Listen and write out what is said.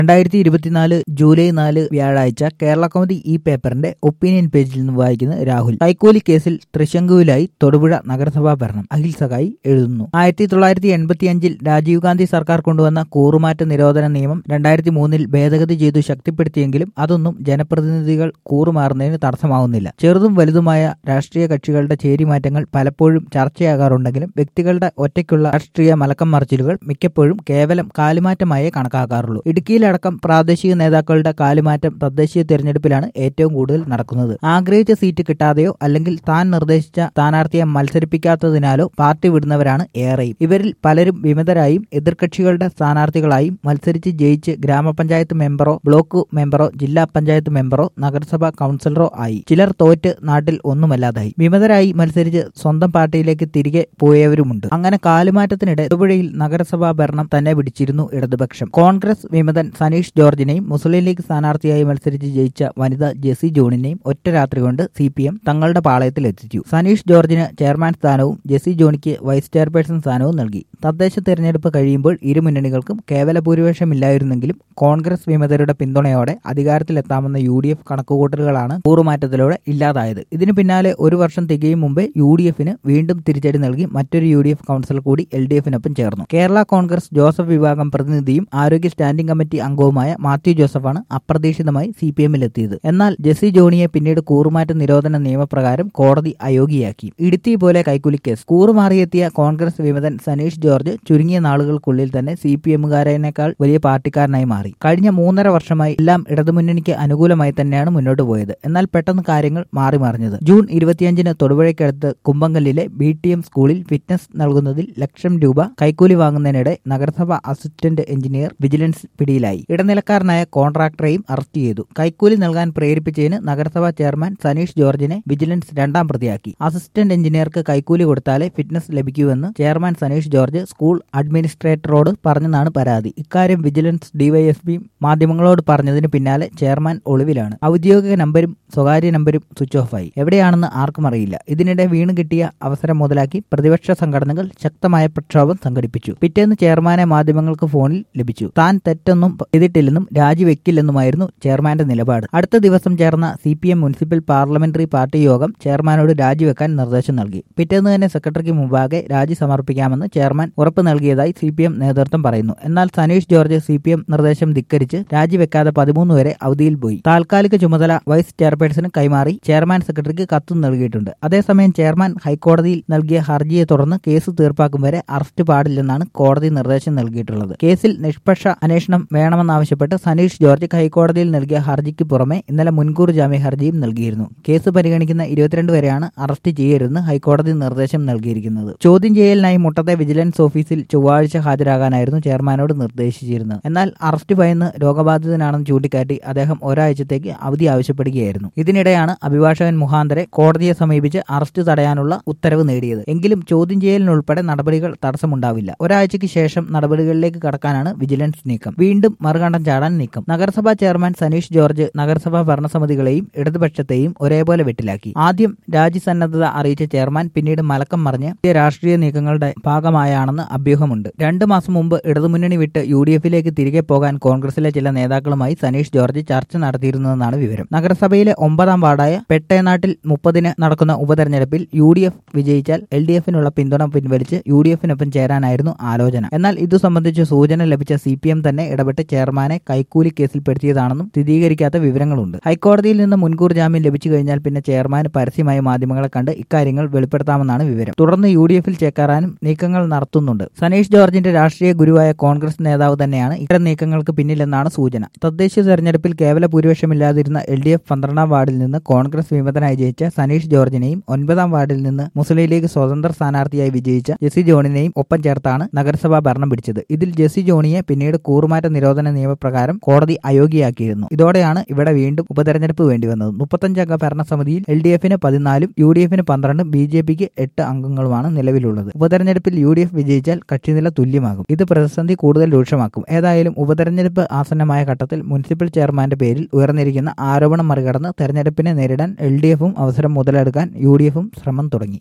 രണ്ടായിരത്തി ഇരുപത്തിനാല് ജൂലൈ നാല് വ്യാഴാഴ്ച കേരള കൗമുദി ഈ പേപ്പറിന്റെ ഒപ്പീനിയൻ പേജിൽ നിന്ന് വായിക്കുന്ന രാഹുൽ കൈക്കൂലി കേസിൽ തൃശങ്കുവിലായി തൊടുപുഴ നഗരസഭാ ഭരണം അഖിൽ സഖായി എഴുതുന്നു ആയിരത്തി തൊള്ളായിരത്തി എൺപത്തിയഞ്ചിൽ രാജീവ് ഗാന്ധി സർക്കാർ കൊണ്ടുവന്ന കൂറുമാറ്റ നിരോധന നിയമം രണ്ടായിരത്തി മൂന്നിൽ ഭേദഗതി ചെയ്തു ശക്തിപ്പെടുത്തിയെങ്കിലും അതൊന്നും ജനപ്രതിനിധികൾ കൂറുമാറുന്നതിന് തടസ്സമാവുന്നില്ല ചെറുതും വലുതുമായ രാഷ്ട്രീയ കക്ഷികളുടെ ചേരിമാറ്റങ്ങൾ പലപ്പോഴും ചർച്ചയാകാറുണ്ടെങ്കിലും വ്യക്തികളുടെ ഒറ്റയ്ക്കുള്ള രാഷ്ട്രീയ മലക്കം മറിച്ചിലുകൾ മിക്കപ്പോഴും കേവലം കാലുമാറ്റമായേ കണക്കാക്കാറുള്ളൂ ഇടുക്കിയിലടക്കം പ്രാദേശിക നേതാക്കളുടെ കാലുമാറ്റം തദ്ദേശീയ തെരഞ്ഞെടുപ്പിലാണ് ഏറ്റവും കൂടുതൽ നടക്കുന്നത് ആഗ്രഹിച്ച സീറ്റ് കിട്ടാതെയോ അല്ലെങ്കിൽ താൻ നിർദ്ദേശിച്ച സ്ഥാനാർത്ഥിയെ മത്സരിപ്പിക്കാത്തതിനാലോ പാർട്ടി വിടുന്നവരാണ് ഏറെയും ഇവരിൽ പലരും വിമതരായും എതിർകക്ഷികളുടെ സ്ഥാനാർത്ഥികളായും മത്സരിച്ച് ജയിച്ച് ഗ്രാമപഞ്ചായത്ത് മെമ്പറോ ബ്ലോക്ക് മെമ്പറോ ജില്ലാ പഞ്ചായത്ത് മെമ്പറോ നഗരസഭാ കൌൺസിലറോ ആയി ചിലർ തോറ്റ് നാട്ടിൽ ഒന്നുമല്ലാതായി വിമതരായി മത്സരിച്ച് സ്വന്തം പാർട്ടിയിലേക്ക് തിരികെ പോയവരുമുണ്ട് അങ്ങനെ കാലുമാറ്റത്തിനിടെ തൊടുപുഴയിൽ നഗരസഭാ ഭരണം തന്നെ പിടിച്ചിരുന്നു ഇടതുപക്ഷം കോൺഗ്രസ് വിമതൻ സനീഷ് ജോർജിനെയും മുസ്ലിം ലീഗ് സ്ഥാനാർത്ഥിയായി മത്സരിച്ച് ജയിച്ച വനിത ജെസി ജോണിനെയും ഒറ്റ രാത്രി കൊണ്ട് സി പി എം തങ്ങളുടെ പാളയത്തിൽ എത്തിച്ചു സനീഷ് ജോർജിന് ചെയർമാൻ സ്ഥാനവും ജെസി ജോണിക്ക് വൈസ് ചെയർപേഴ്സൺ സ്ഥാനവും നൽകി തദ്ദേശ തെരഞ്ഞെടുപ്പ് കഴിയുമ്പോൾ ഇരു മുന്നണികൾക്കും കേവല ഭൂരിപക്ഷമില്ലായിരുന്നെങ്കിലും കോൺഗ്രസ് വിമതരുടെ പിന്തുണയോടെ അധികാരത്തിലെത്താമെന്ന യു ഡി എഫ് കണക്കുകൂട്ടലുകളാണ് കൂറുമാറ്റത്തിലൂടെ ഇല്ലാതായത് ഇതിനു പിന്നാലെ ഒരു വർഷം തികയും മുമ്പേ യു ഡി എഫിന് വീണ്ടും തിരിച്ചടി നൽകി മറ്റൊരു യു ഡി എഫ് കൌൺസിൽ കൂടി എൽ ഡി എഫിനൊപ്പം ചേർന്നു കേരള കോൺഗ്രസ് ജോസഫ് വിഭാഗം പ്രതിനിധിയും ആരോഗ്യ സ്റ്റാൻഡിംഗ് കമ്മിറ്റി അംഗവുമായ മാത്യു ജോസഫാണ് അപ്രതീക്ഷിതമായി സി പി എമ്മിലെത്തിയത് എന്നാൽ ജെസി ജോണിയെ പിന്നീട് കൂറുമാറ്റ നിരോധന നിയമപ്രകാരം കോടതി അയോഗ്യയാക്കി ഇടുത്തി പോലെ കൈക്കൂലിക്കേസ് കൂറുമാറിയെത്തിയ കോൺഗ്രസ് വിമതൻ സനീഷ് ജോർജ് ചുരുങ്ങിയ നാളുകൾക്കുള്ളിൽ തന്നെ സി പി എമ്മുകാരനേക്കാൾ വലിയ പാർട്ടിക്കാരനായി മാറി കഴിഞ്ഞ മൂന്നര വർഷമായി എല്ലാം ഇടതുമുന്നണിക്ക് അനുകൂലമായി തന്നെയാണ് മുന്നോട്ട് പോയത് എന്നാൽ പെട്ടെന്ന് കാര്യങ്ങൾ മാറി മറിഞ്ഞത് ജൂൺ ഇരുപത്തിയഞ്ചിന് തൊടുപുഴയ്ക്കടുത്ത് കുമ്പങ്കല്ലിലെ ബി ടി എം സ്കൂളിൽ ഫിറ്റ്നസ് നൽകുന്നതിൽ ലക്ഷം രൂപ കൈക്കൂലി വാങ്ങുന്നതിനിടെ നഗരസഭ അസിസ്റ്റന്റ് എഞ്ചിനീയർ വിജിലൻസ് പിടിയിലായി ഇടനിലക്കാരനായ കോൺട്രാക്ടറെയും അറസ്റ്റ് ചെയ്തു കൈക്കൂലി നൽകാൻ പ്രേരിപ്പിച്ചതിന് നഗരസഭാ ചെയർമാൻ സനീഷ് ജോർജിനെ വിജിലൻസ് രണ്ടാം പ്രതിയാക്കി അസിസ്റ്റന്റ് എഞ്ചിനീയർക്ക് കൈക്കൂലി കൊടുത്താലേ ഫിറ്റ്നസ് ലഭിക്കൂവെന്ന് ചെയർമാൻ സനീഷ് ജോർജ് സ്കൂൾ അഡ്മിനിസ്ട്രേറ്ററോട് പറഞ്ഞെന്നാണ് പരാതി ഇക്കാര്യം വിജിലൻസ് ഡിവൈഎസ്പി മാധ്യമങ്ങളോട് പറഞ്ഞതിന് പിന്നാലെ ചെയർമാൻ ഒളിവിലാണ് ഔദ്യോഗിക നമ്പരും സ്വകാര്യ നമ്പരും സ്വിച്ച് ഓഫായി എവിടെയാണെന്ന് ആർക്കും അറിയില്ല ഇതിനിടെ വീണ് കിട്ടിയ അവസരം മുതലാക്കി പ്രതിപക്ഷ സംഘടനകൾ ശക്തമായ പ്രക്ഷോഭം സംഘടിപ്പിച്ചു പിറ്റേന്ന് ചെയർമാനെ മാധ്യമങ്ങൾക്ക് ഫോണിൽ ലഭിച്ചു താൻ തെറ്റൊന്നും ചെയ്തിട്ടില്ലെന്നും രാജിവെക്കില്ലെന്നുമായിരുന്നു ചെയർമാന്റെ നിലപാട് അടുത്ത ദിവസം ചേർന്ന C P M municipal parliamentary party യോഗം ചെയർമാനോട് രാജിവെക്കാൻ നിർദ്ദേശം നൽകി പിറ്റേന്ന് തന്നെ സെക്രട്ടറിക്ക് മുമ്പാകെ രാജി സമർപ്പിക്കാമെന്ന് ചെയർമാൻ ഉറപ്പ് നൽകിയതായി സി പി എം നേതൃത്വം പറയുന്നു എന്നാൽ Saneesh George C P M നിർദ്ദേശം ധിക്കരിച്ച് രാജിവെക്കാതെ പതിമൂന്ന് വരെ അവധിയിൽ പോയി താൽക്കാലിക ചുമതല വൈസ് ചെയർപേഴ്സണ് കൈമാറി ചെയർമാൻ സെക്രട്ടറിക്ക് കത്തും നൽകിയിട്ടുണ്ട് അതേസമയം ചെയർമാൻ ഹൈക്കോടതിയിൽ നൽകിയ ഹർജിയെ തുടർന്ന് കേസ് തീർപ്പാക്കും വരെ അറസ്റ്റ് പാടില്ലെന്നാണ് കോടതി നിർദ്ദേശം നൽകിയിട്ടുള്ളത് കേസിൽ നിഷ്പക്ഷ അന്വേഷണം വേണമെന്നാവശ്യപ്പെട്ട് സനീഷ് ജോർജ് ഹൈക്കോടതിയിൽ നൽകിയ ഹർജിക്ക് പുറമെ ഇന്നലെ മുൻകൂർ ജാമ്യ ഹർജിയും നൽകിയിരുന്നു കേസ് പരിഗണിക്കുന്ന ഇരുപത്തിരണ്ട് വരെയാണ് അറസ്റ്റ് ചെയ്യരുതെന്ന് ഹൈക്കോടതി നിർദ്ദേശം നൽകിയിരിക്കുന്നത് ചോദ്യം ചെയ്യലിനായി മുട്ടത്തെ വിജിലൻസ് ഓഫീസിൽ ചൊവ്വാഴ്ച ഹാജരാകാനായിരുന്നു ചെയർമാനോട് നിർദ്ദേശിച്ചിരുന്നത് എന്നാൽ അറസ്റ്റ് ഭയന്ന് രോഗബാധിതനാണെന്ന് ചൂണ്ടിക്കാട്ടി അദ്ദേഹം ഒരാഴ്ചത്തേക്ക് അവധി ആവശ്യപ്പെടുകയായിരുന്നു ഇതിനിടെയാണ് അഭിഭാഷകൻ മുഖാന്തരെ കോടതിയെ സമീപിച്ച് അറസ്റ്റ് തടയാനുള്ള ഉത്തരവ് നേടിയത് എങ്കിലും ചോദ്യം ചെയ്യലിനുൾപ്പെടെ നടപടികൾ തടസ്സമുണ്ടാവില്ല ഒരാഴ്ചയ്ക്ക് ശേഷം നടപടികളിലേക്ക് കടക്കാനാണ് വിജിലൻസ് നീക്കം വീണ്ടും മറുകണ്ഠം ചാടാൻ നീക്കം നഗരസഭാ ചെയർമാൻ സനീഷ് ജോർജ് നഗരസഭാ ഭരണസമിതികളെയും ഇടതുപക്ഷത്തെയും ഒരേപോലെ വെട്ടിലാക്കി ആദ്യം രാജ്യസന്നദ്ധത അറിയിച്ച ചെയർമാൻ പിന്നീട് മലക്കം മറിഞ്ഞ് രാഷ്ട്രീയ നീക്കങ്ങളുടെ ഭാഗമായാണെന്ന് അഭ്യൂഹമുണ്ട് രണ്ടു മാസം മുമ്പ് ഇടതുമുന്നണി വിട്ട് യു ഡി എഫിലേക്ക് തിരികെ പോകാൻ കോൺഗ്രസിലെ ചില നേതാക്കളുമായി സനീഷ് ജോർജ് ചർച്ച നടത്തിയിരുന്നതെന്നാണ് വിവരം നഗരസഭയിലെ ഒമ്പതാം വാർഡായ പെട്ടേനാട്ടിൽ മുപ്പതിന് നടക്കുന്ന ഉപതെരഞ്ഞെടുപ്പിൽ യു ഡി എഫ് വിജയിച്ചാൽ എൽ ഡി എഫിനുള്ള പിന്തുണ പിൻവലിച്ച് യു ഡി എഫിനൊപ്പം ചേരാനായിരുന്നു ആലോചന എന്നാൽ ഇതു സംബന്ധിച്ച് സൂചന ലഭിച്ച സി പി എം തന്നെ ഇടപെട്ട് ചെയർമാനെ കൈക്കൂലി കേസിൽപ്പെടുത്തിയതാണെന്നും സ്ഥിരീകരിക്കാത്ത വിവരങ്ങളുണ്ട് ഹൈക്കോടതിയിൽ നിന്ന് മുൻകൂർ ജാമ്യം ലഭിച്ചു കഴിഞ്ഞാൽ പിന്നെ ചെയർമാൻ പരസ്യമായി മാധ്യമങ്ങളെ കണ്ട് ഇക്കാര്യങ്ങൾ വെളിപ്പെടുത്താമെന്നാണ് വിവരം തുടർന്ന് യു ഡി എഫിൽ ചേക്കാറാനും നീക്കങ്ങൾ നടത്തുന്നുണ്ട് സനീഷ് ജോർജിന്റെ രാഷ്ട്രീയ ഗുരുവായ കോൺഗ്രസ് നേതാവ് തന്നെയാണ് ഇത്തരം നീക്കങ്ങൾക്ക് പിന്നിലെന്നാണ് സൂചന തദ്ദേശീയ തെരഞ്ഞെടുപ്പിൽ കേവല ഭൂരിപക്ഷമില്ലാതിരുന്ന എൽ ഡി എഫ് പന്ത്രണ്ടാം വാർഡിൽ നിന്ന് കോൺഗ്രസ് വിമതനായി ജയിച്ച സനീഷ് ജോർജിനെയും ഒൻപതാം വാർഡിൽ നിന്ന് മുസ്ലിം ലീഗ് സ്വതന്ത്ര സ്ഥാനാർത്ഥിയായി വിജയിച്ച ജെസി ജോണിനെയും ഒപ്പം ചേർത്താണ് നഗരസഭ ഭരണം പിടിച്ചത് ഇതിൽ ജെസി ജോണിയെ പിന്നീട് കൂറുമാറ്റ നിരോധന നിയമപ്രകാരം കോടതി അയോഗ്യയാക്കിയിരുന്നു ഇതോടെയാണ് ഇവിടെ വീണ്ടും ഉപതെരഞ്ഞെടുപ്പ് വേണ്ടിവന്നത് മുപ്പത്തഞ്ചംഗ ഭരണസമിതിയിൽ എൽ ഡി എഫിന് പതിനാലും യു ഡി എഫിന് പന്ത്രണ്ടും ബി ജെ പിക്ക് എട്ട് അംഗങ്ങളുമാണ് നിലവിലുള്ളത് ഉപതെരഞ്ഞെടുപ്പിൽ യു ഡി എഫ് വിജയിച്ചാൽ കക്ഷിനില തുല്യമാകും ഇത് പ്രതിസന്ധി കൂടുതൽ രൂക്ഷമാക്കും ഏതായാലും ഉപതെരഞ്ഞെടുപ്പ് ആസന്നമായ ഘട്ടത്തിൽ മുനിസിപ്പൽ ചെയർമാന്റെ പേരിൽ ഉയർന്നിരിക്കുന്ന ആരോപണം മറികടന്ന് തെരഞ്ഞെടുപ്പിനെ നേരിടാൻ എൽ ഡി എഫും അവസരം മുതലെടുക്കാൻ യു ഡി എഫും ശ്രമം തുടങ്ങി